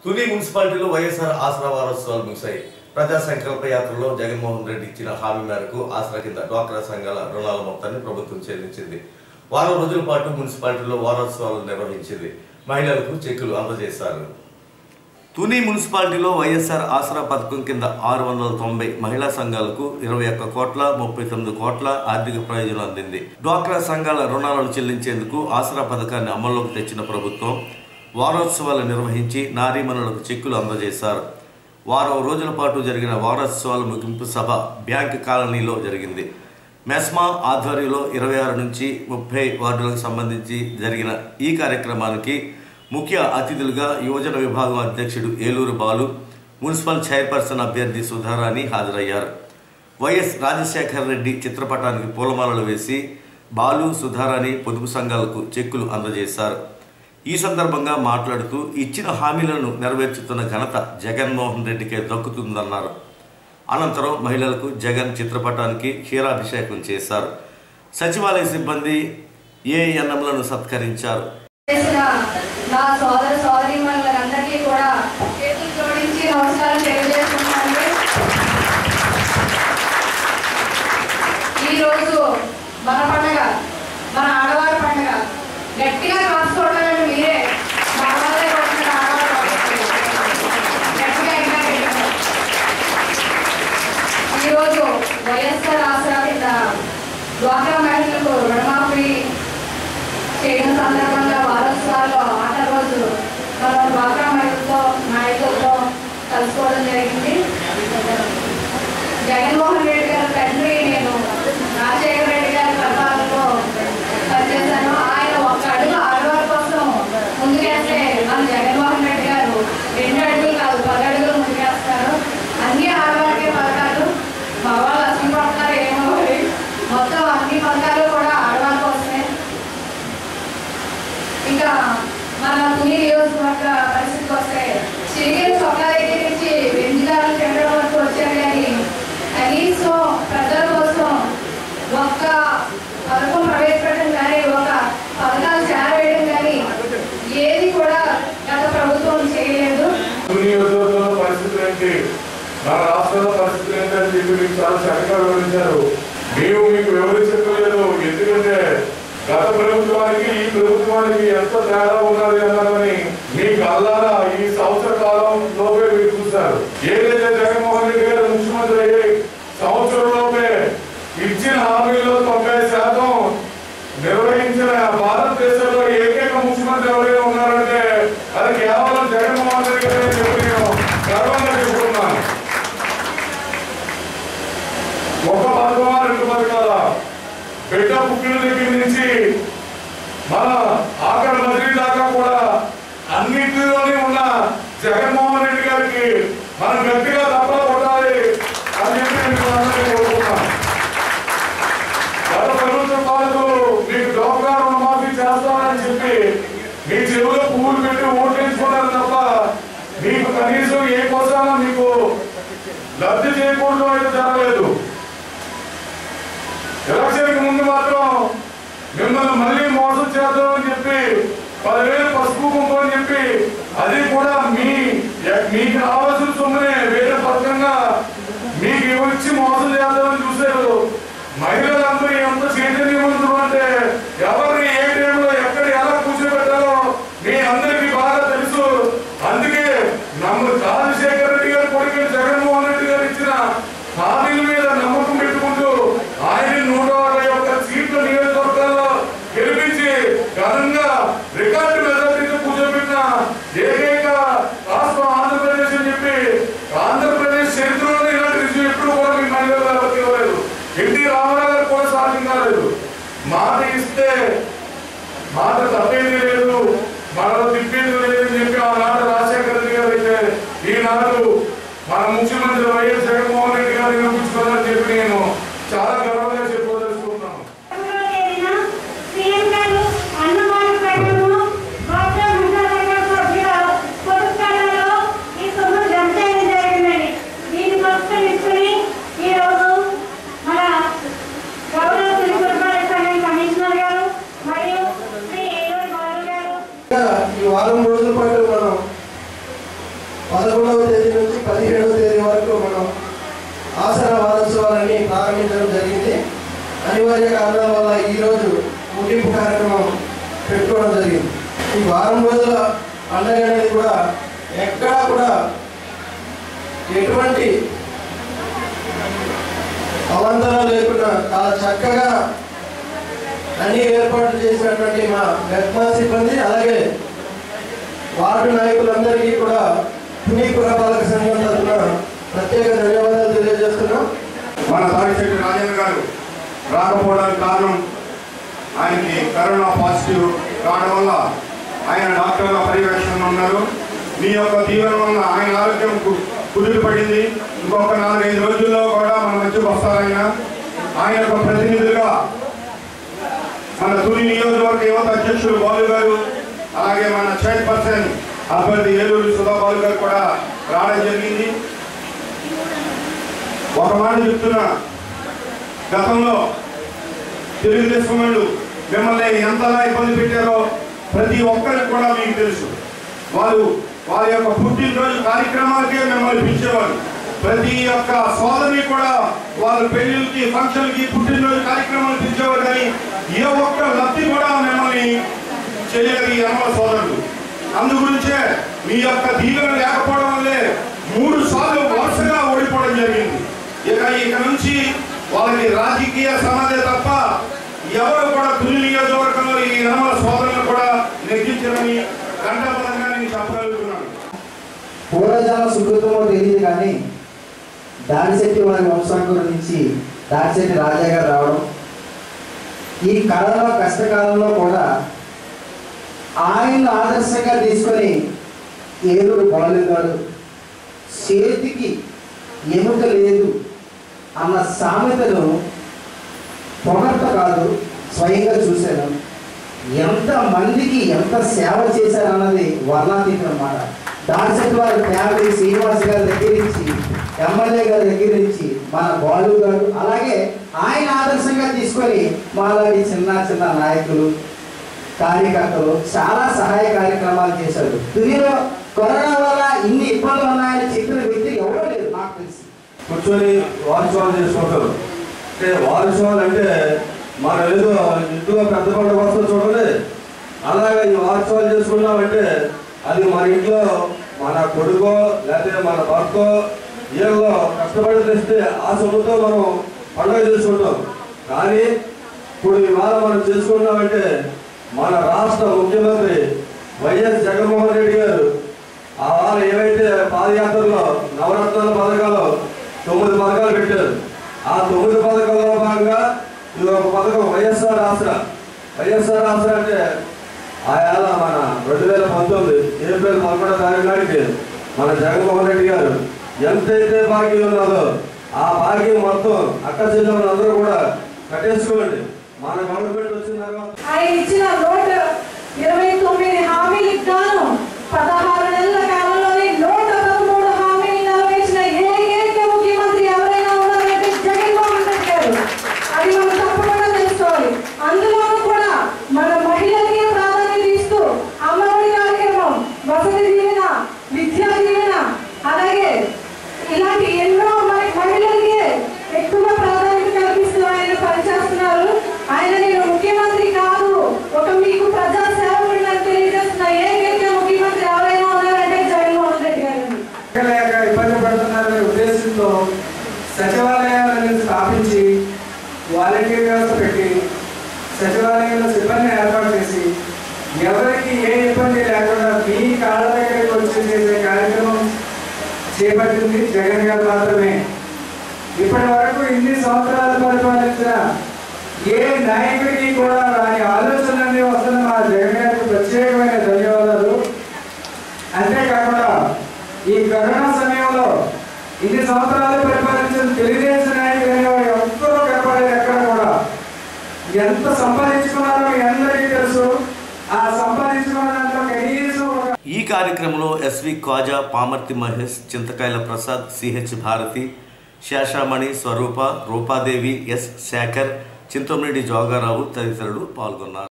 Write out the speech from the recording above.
తుని మున్సిపాలిటీలో వైఎస్ఆర్ ఆసరా వారోత్సవాలు ముగిశాయి ప్రజా సంకల్ప యాత్రలో జగన్మోహన్ రెడ్డి ఇచ్చిన హామీ మేరకు ఆసరా కింద డ్వాక్రా సంఘాల రుణాల మొత్తాన్ని ప్రభుత్వం చెల్లించింది వారం రోజుల పాటు మున్సిపాలిటీలో వారోత్సవాలు నిర్వహించింది మహిళలకు చెక్కులు అందజేశారు తుని మున్సిపాలిటీలో వైఎస్ఆర్ ఆసరా పథకం కింద ఆరు వందల తొంభై మహిళా సంఘాలకు ఇరవై ఒక్క కోట్ల ముప్పై తొమ్మిది కోట్ల ఆర్థిక ప్రయోజనం అందింది డ్వాక్రా సంఘాల రుణాలను చెల్లించేందుకు ఆసరా పథకాన్ని అమల్లోకి తెచ్చిన ప్రభుత్వం వారోత్సవాలు నిర్వహించి నారీమణులకు చెక్కులు అందజేశారు వారం రోజుల పాటు జరిగిన వారోత్సవాల ముగింపు సభ బ్యాంక్ కాలనీలో జరిగింది మెస్మా ఆధ్వర్యంలో ఇరవై ఆరు నుంచి ముప్పై వార్డులకు సంబంధించి జరిగిన ఈ కార్యక్రమానికి ముఖ్య అతిథులుగా యువజన విభాగం అధ్యక్షుడు ఏలూరు బాలు మున్సిపల్ చైర్పర్సన్ అభ్యర్థి సుధారాణి హాజరయ్యారు వైఎస్ రాజశేఖర్ రెడ్డి చిత్రపటానికి పూలమాలలు వేసి బాలు సుధారాణి పొదుపు సంఘాలకు చెక్కులు అందజేశారు ఈ సందర్భంగా మాట్లాడుతూ ఇచ్చిన హామీలను నెరవేర్చుతున్న ఘనత జగన్మోహన్ రెడ్డికే దక్కుతుందన్నారు అనంతరం మహిళలకు జగన్ చిత్రపటానికి క్షీరాభిషేకం చేశారు సచివాలయ సిబ్బంది ఏఎన్ఎంలను సత్కరించారు చేసిన నా సోదర సోదరీమణులందరికీ కూడా చేతులు జోడించి నమస్కారం తెలియజేస్తున్నాను ఈరోజు మన పండగ మన ఆడవారి పండగ గట్టిగా కాసుకోవడానికి మీరే మగవాళ్ళే కొట్టిన ఆడవారు గట్టిగా ఇంకా గట్టిగా. ఈరోజు వైఎస్ఆర్ ఆసరా కింద డ్వాక్రా మహిళలకు రుణమాఫీ చేయడం సందర్భంగా వారోత్సవాల్లో ఆట రోజు మనం డ్వాక్రా మహిళలతో నాయకులతో కలుసుకోవడం జరిగింది జగన్మోహన్ రెడ్డి గారి తండ్రి నేను రాజశేఖర రెడ్డి గారి పరిపాలనలో పనిచేశాను ఆయన ఒక్క అడుగు ఆడవారి కోసం ముందుకేస్తే మన జగన్మోహన్ రెడ్డి గారు రెండు అడుగులు కాదు పది అడుగులు ముందుకేస్తారు అన్ని ఆడవారికి పథకాలు మగవాళ్ళు అసలు పడతారు ఏమో మరి. మొత్తం అన్ని పథకాలు కూడా ఆడవారి కోసమే ఇంకా మన తుని నియోజకవర్గ పరిస్థితికి వస్తే చిరిగిన చొక్కా దగ్గర నుంచి వెంజిదారులు చెందడం వరకు వచ్చారు కానీ కనీసం ప్రజల కోసం ఒక్క పథకం ప్రవేశపెట్టడం కానీ ఒక పథకాలు చేరవేయడం కానీ ఏది కూడా గత ప్రభుత్వం చేయలేదు నియోజకవర్గంలో పరిస్థితులు ఏంటి మన రాష్ట్రంలో పరిస్థితులు ఏంటి అని చెప్పి మీకు చాలా చక్కగా వివరించారు మేము మీకు వివరించలేదు ఎందుకంటే గత ప్రభుత్వానికి ఈ ప్రభుత్వానికి ఎంత తేడా ఉన్నది అన్నదని మీ కళ్ళారా ఈ సంవత్సర కాలం లోపే మీరు చూశారు ఏదైతే జగన్మోహన్ రెడ్డి గారు ముఖ్యమంత్రి అయ్యి సంవత్సరం లోపే ఇచ్చిన హామీలో తొంభై శాతం నిర్వహించిన భారతదేశంలో ఏకైక ముఖ్యమంత్రి ఎవరైనా ఉన్నారంటే అది కేవలం జగన్మోహన్ రెడ్డి గారే అని చెప్పి నేను గర్వంగా చెప్పుకున్నాను ఒక పథకమా రెండు పథకాల బిడ్డ పుట్టిన దగ్గర నుంచి మన ఆఖరి మంత్రి దాకా కూడా అన్నింటిలోనే ఉన్న జగన్మోహన్ రెడ్డి గారికి మనం గట్టిగా తప్పలు కొట్టాలి అని చెప్పి నేను అందరినీ కోరుకుంటున్నాను గత ప్రభుత్వ పాలకులు మీకు డోక్రా రుణమాఫీ చేస్తామని చెప్పి మీ చెవులో పువ్వులు పెట్టి ఓటేసుకున్నారు తప్ప మీకు కనీసం ఏ కోసాన మీకు లబ్ధి చేయకూడదు అయితే జరగలేదు ఎలక్షన్కి ముందు మాత్రం మిమ్మల్ని మళ్ళీ మోసం చేద్దామని చెప్పి పదివేలు పసుపు కుంకుమ అని చెప్పి అది కూడా మీ మీకు రావాల్సిన సొమ్మునే వేరే పథకంగా మీకు ఇచ్చి మోసం చేద్దామని చూశారు మహిళలందరూ ఎంత చైతన్యవంతులు అంటే ఎవరిని ఏ టైంలో ఎక్కడ ఎలా కూర్చోబెట్టాలో మీ అందరికీ బాగా తెలుసు అందుకే నమ్మ రాజశేఖర రెడ్డి గారి కొడుకు జగన్మోహన్ రెడ్డి గారు ఇచ్చిన హామీల మీద నమ్మకం పెట్టుకుంటూ ఆయన నూట అరవై ఒక్క సీట్ల నియోజకవర్గాల్లో గెలిపించి ఘనంగా రికార్డు మెజార్టీతో కూర్చోబెట్టిన ఏకైక రాష్ట్రం ఆంధ్రప్రదేశ్ అని చెప్పి ఆంధ్రప్రదేశ్ చరిత్రలో ఇలాంటి రుజువు ఎప్పుడు కూడా మీ మహిళలు ఎవరికి ఇవ్వలేదు ఎన్టీ రామారావు గారు కూడా సాధ్యం కాలేదు మాట ఇస్తే మాట తప్పేది లేదు మనలో తిప్పేది లేదని చెప్పి ఆనాడు రాజశేఖర రెడ్డి గారు అయితే ఈనాడు మన ముఖ్యమంత్రి వైఎస్ జగన్మోహన్ రెడ్డి గారు నిరూపించుకున్నారని చెప్పి నేను చాలా గర్వంగా చెప్పుకోదలుచుకుంటున్నాను సీఎం గారు అన్నమాట పెట్టడము గోత్ర మండల సభ్యుల పొదుపు ఖాతాలో ఈ సొమ్ము జమ చేయడం జరిగిందండి దీన్ని పురస్కరించుకుని ఈరోజు మన గౌరవ పురపాలక సంఘం కమిషనర్ పదకొండవ తేదీ నుంచి పదిహేడవ తేదీ వరకు మనం ఆసరా వారోత్సవాలని ప్రారంభించడం జరిగింది అనివార్య కారణాల వల్ల ఈరోజు ముగింపు కార్యక్రమం పెట్టుకోవడం జరిగింది ఈ వారం రోజుల పండుగ అనేది కూడా ఎక్కడా కూడా ఎటువంటి అవంతరం లేకుండా చాలా చక్కగా అన్ని ఏర్పాట్లు చేసినటువంటి మా మెట్మా సిబ్బంది అలాగే వార్డు నాయకులందరికీ కూడా పునీ పురపాలక సంఘం తరఫున ప్రత్యేక ధన్యవాదాలు తెలియజేస్తున్నాం మన తాడిశెట్టి రాజేంద్ర గారు రాకపోవడానికి కారణం ఆయనకి కరోనా పాజిటివ్ రావడం వల్ల ఆయన డాక్టర్ల పర్యవేక్షణలో ఉన్నారు మీ యొక్క దీవెన వల్ల ఆయన ఆరోగ్యం కు- కుదురు పడింది ఇంకొక నాలుగైదు రోజుల్లో కూడా మన మధ్యకు వస్తారాయన ఆయన యొక్క ప్రతినిధులుగా మన తుని నియోజకవర్గ యువత అధ్యక్షులు బాలు గారు అలాగే మన చైర్పర్సన్ అభ్యర్థి ఏలూరు సుధా బాలు గారు కూడా రావడం జరిగింది ఒక మాట చెప్తున్నా గతంలో తెలుగుదేశం వాళ్ళు మిమ్మల్ని ఎంతలా ఇబ్బంది పెట్టారో ప్రతి ఒక్కరికి కూడా మీకు తెలుసు వాళ్ళు వారి యొక్క పుట్టినరోజు కార్యక్రమాలకే మిమ్మల్ని పిలిచేవారు ప్రతి ఒక్క సోదరిని కూడా వాళ్ళ పెళ్లిళ్ళకి ఫంక్షన్కి పుట్టినరోజు కార్యక్రమాలు పిలిచేవారు కానీ ఏ ఒక్క లబ్ధి కూడా మిమ్మల్ని చేయలేదు ఈ అమ్మ సోదరులు అందు గురించే మీ యొక్క దీవెన లేకపోవడం వల్లే మూడు సార్లు వరుసగా ఓడిపోవడం జరిగింది ఇక ఇక నుంచి వాళ్ళకి రాజకీయ సమాధే తప్ప ఎవరు కూడా తుని నియోజకవర్గంలో ఈ యనమల సోదరులను కూడా నెగ్గించరని గంటాపదంగా నేను చెప్పగలుగుతున్నాను పూర్వజన్మ సుకృతమో తెలియదు కానీ దాడిశెట్టి వారి వంశాంకుల నుంచి దాడిశెట్టి రాజా గారు రావడం ఈ కళలో కష్టకాలంలో కూడా ఆయన ఆదర్శంగా తీసుకొని ఏలూరు బాలు గారు చేతికి ఎముక లేదు అన్న సామెతను పొగడ్త కాదు స్వయంగా చూశాను ఎంత మందికి ఎంత సేవ చేశారన్నది వర్ణాతీతం అన్నమాట దాడిశెట్టి వారి ఫ్యామిలీ శ్రీనివాస్ గారి దగ్గర నుంచి ఎమ్మెల్యే గారి దగ్గర నుంచి మన బాలు గారు అలాగే ఆయన ఆదర్శంగా తీసుకొని మాలాంటి చిన్న చిన్న నాయకులు కార్యకర్తలు చాలా సహాయ కార్యక్రమాలు చేశారు తునిలో కరోనా వల్ల ఇన్ని ఇబ్బందులు ఉన్నాయని చెప్పిన వ్యక్తి ఎవరో లేదు నాకు తెలిసి కూర్చొని వారోత్సవాలు చేసుకుంటారు అంటే వారోత్సవాలు అంటే మనం ఏదో ఇంట్లో పెద్ద పండుగ వస్తుంది చూడండి అలాగే ఈ వారోత్సవాలు చేసుకున్నామంటే అది మన ఇంట్లో మన కొడుకో లేకపోతే మన భర్తో వీళ్ళలో కష్టపడి తెస్తే ఆ సొమ్ముతో మనం పండుగ చేసుకుంటాం కానీ ఇప్పుడు ఇవాళ మనం చేసుకున్నామంటే మన రాష్ట్ర ముఖ్యమంత్రి వైఎస్ జగన్మోహన్ రెడ్డి గారు ఆ వాళ్ళు ఏవైతే పాదయాత్రలో నవరత్నాల పథకాలు తొమ్మిది పథకాలు పెట్టారు ఆ తొమ్మిది పథకాల్లో భాగంగా ఇది ఒక పథకం వైఎస్ఆర్ ఆసరా వైఎస్ఆర్ ఆసరా అంటే ఆ ఏళ్ళ మన రెండు వేల పంతొమ్మిది ఏప్రిల్ పదకొండో తారీఖు నాటికి మన జగన్మోహన్ రెడ్డి గారు ఎంతైతే భాగ్యం ఉన్నదో ఆ భాగ్యం మొత్తం అక్క చెల్లెలు అందరూ కూడా కట్టేసుకోండి మన గవర్నమెంట్ వచ్చిన తర్వాత ఆయన ఇచ్చిన నూట ఇరవై తొమ్మిది హామీలకు గాను పదహారు నెలల కాలంలోనే నూట పదమూడు హామీలు నెరవేర్చిన ఏకైక ముఖ్యమంత్రి ఎవరైనా ఉన్నారంటే జగన్మోహన్ రెడ్డి గారు అది మనం తప్పకుండా తెలుసుకోవాలి అందులోనూ కూడా మన మహిళలకే ప్రాధాన్యత ఇస్తూ అమ్మఒడి కార్యక్రమం వసతి దీవెన విద్యా దీవెన అలాగే ఇలాంటి ఎన్నో మన మహిళలకి ఎక్కువ ప్రాధాన్యత కల్పిస్తూ ఆయన పనిచేస్తున్నారు ఆయన నేను ముఖ్యమంత్రి కాదు ఒక మీకు ప్రజా సేవకుడిని అని తెలియజేస్తున్న ఏకైక ముఖ్యమంత్రి ఎవరైనా ఉన్నారంటే జగన్మోహన్ రెడ్డి గారు లేక ఇబ్బంది పడుతున్నారనే ఉద్దేశంతో సచివాలయాలను స్థాపించి వాలంటీర్ వ్యవస్థ పెట్టి సచివాలయంలో సిబ్బంది ఏర్పాటు చేసి ఎవరికి ఏ ఇబ్బంది లేకుండా మీ కాళ్ళ దగ్గరికి వచ్చి చేసే కార్యక్రమం చేపట్టింది జగన్ గారు మాత్రమే ఇప్పటి వరకు ఇన్ని సంవత్సరాలు పరిపాలించిన ఏ నాయకుడికి కూడా రాని ఆలోచనలన్నీ వస్తున్న మా జగన్ గారికి ప్రత్యేకమైన ధన్యవాదాలు అంతేకాకుండా ఈ కరోనా సమయంలో ఇన్ని సంవత్సరాలు పరిపాలించిన తెలుగుదేశం నాయకులు అనేవాడు ఎవ్వరూ కనపడలేదు ఎక్కడ కూడా ఎంత సంపాదించుకున్నారో మీ అందరికీ తెలుసు ఆ సంపాదించుకున్న దాంట్లో కనీసం ఒక ఈ కార్యక్రమంలో S V Khwaja Pamarthi Mahesh Chintakayala Prasad CH Bharathi Seshamani Swarupa Rupadevi S Sekhar Chintamareddy Jogarao తదితరులు పాల్గొన్నారు